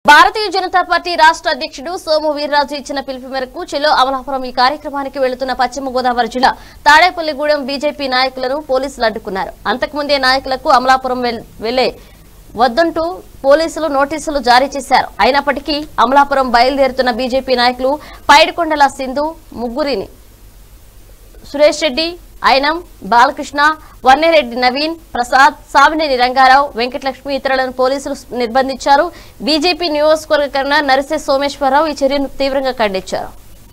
భారతీయ Janata party రాష్ట్ర అధ్యక్షుడు సోము వీర్రాజు ఇచ్చిన పిలుపు మేరకు చెలో అమలాపురం ఈ కార్యక్రమానికి వెళుతున్న పశ్చిమ గోదావరి జిల్లా తాడేపల్లిగూడెం బీజేపీ నాయకులను పోలీసులు అడ్డుకున్నారు అంతకుముందే నాయకులకు అమలాపురం వెల్- వెళ్లే వద్దంటూ పోలీసులు నోటీసులు జారీ చేశారు అయినప్పటికీ అమలాపురం బయలుదేరుతున్న బీజేపీ నాయకులు పైడికొండల సింధు ముగ్గురిని సురేష్ రెడ్డి అయినం బాలకృష్ణ వన్నేరెడ్డి నవీన్ ప్రసాద్ సామినేని రంగారావు వెంకటలక్ష్మి ఇతరులను పోలీసులు నిర్బంధించారు బీజేపీ నియోజకవర్గ కన్వీనర్ నరిసే సోమేశ్వరరావు ఈ చర్యను తీవ్రంగా ఖండించారు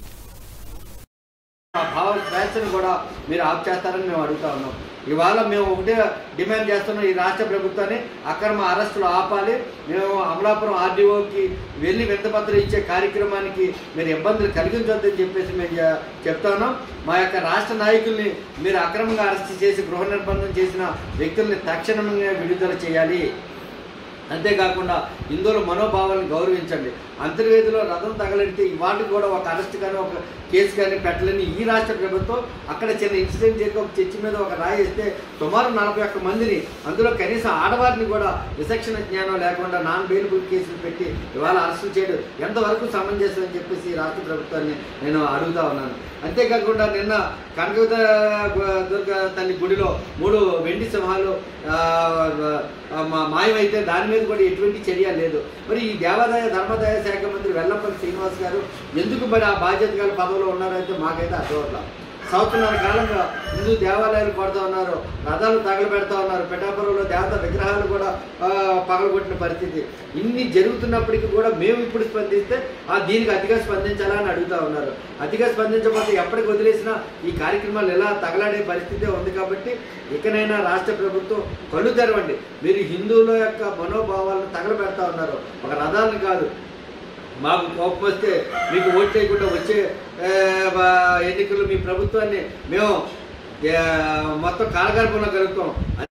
ఆ భావ స్వేచ్ఛను కూడా మీరు ఆఫ్ చేస్తారని మేము అడుగుతా ఉన్నాం ఇవాళ మేము ఒకటే డిమాండ్ చేస్తున్నాం ఈ రాష్ట్ర ప్రభుత్వాన్ని అక్రమ అరెస్టులు ఆపాలి మేము అమలాపురం ఆర్డీఓకి వెళ్ళి వింతపత్రం ఇచ్చే కార్యక్రమానికి మీరు ఇబ్బందులు కలిగించొద్దని చెప్పేసి మేము చె- చెప్తా ఉన్నాం మా యొక్క రాష్ట్ర నాయకుల్ని మీరు అక్రమంగా అరెస్ట్ చేసి గృహ నిర్బంధం చేసిన వ్యక్తుల్ని తక్షణంగా విడుదల చేయాలి అంతేకాకుండా హిందువుల మనోభావాలను గౌరవించండి అంతర్వేదిలో రథం తగలడితే ఇవాటికి కూడా ఒక అరెస్ట్ కానీ ఒక కేసు కానీ పెట్టలేని ఈ రాష్ట్ర ప్రభుత్వం అక్కడ చిన్న ఇన్సిడెంట్ జరిగి ఒక చర్చి మీద ఒక రాయి వేస్తే సుమారు నలభై ఒక్క మందిని అందులో కనీసం ఆడవారిని కూడా విచక్షణ జ్ఞానం లేకుండా నాన్ బెయిలబుల్ కేసులు పెట్టి ఇవాళ అరెస్టు చేయడం ఎంతవరకు సమంజసం అని చెప్పేసి ఈ రాష్ట్ర ప్రభుత్వాన్ని నేను అడుగుతా ఉన్నాను అంతేకాకుండా నిన్న కనకదుర్గ దుర్గ తల్లి గుడిలో మూడు వెండి సింహాలు ఆ, ఆ, మా- మాయమైతే దాని మీద కూడా ఎటువంటి చర్య లేదు మరి ఈ దేవాదాయ ధర్మాదాయ శాఖ మంత్రి వెల్లంపల్లి శ్రీనివాస్ గారు ఎందుకు మరి ఆ బాధ్యత గల పదవిలో ఉన్నారైతే మాకైతే అర్థం సంవత్సరాల కాలంగా హిందూ దేవాలయాలు కొడుతూ ఉన్నారు రథాలు తగలబెడతా ఉన్నారు పిఠాపురంలో దేవత విగ్రహాలు కూడా ఆ, పగలగొట్టిన పరిస్థితి ఇన్ని జరుగుతున్నప్పటికీ కూడా మేము ఇప్పుడు స్పందిస్తే ఆ దీనికి అతిగా స్పందించాలని అడుగుతా ఉన్నారు అతిగా స్పందించకపోతే ఎప్పటికి వదిలేసినా ఈ కార్యక్రమాలు ఎలా తగలాడే పరిస్థితే ఉంది కాబట్టి ఇకనైనా రాష్ట్ర ప్రభుత్వం కళ్ళు తెరవండి మీరు హిందువుల యొక్క మనోభావాలను తగలబెడతా ఉన్నారు ఒక రథాలను కాదు మాకు కోపం వస్తే మీకు ఓటు చేయకుండా వచ్చే ఆ, బా- ఎన్నికలు మీ ప్రభుత్వాన్ని మేము ఆ, మొత్తం కాలగర్భంలో కలుగుతాం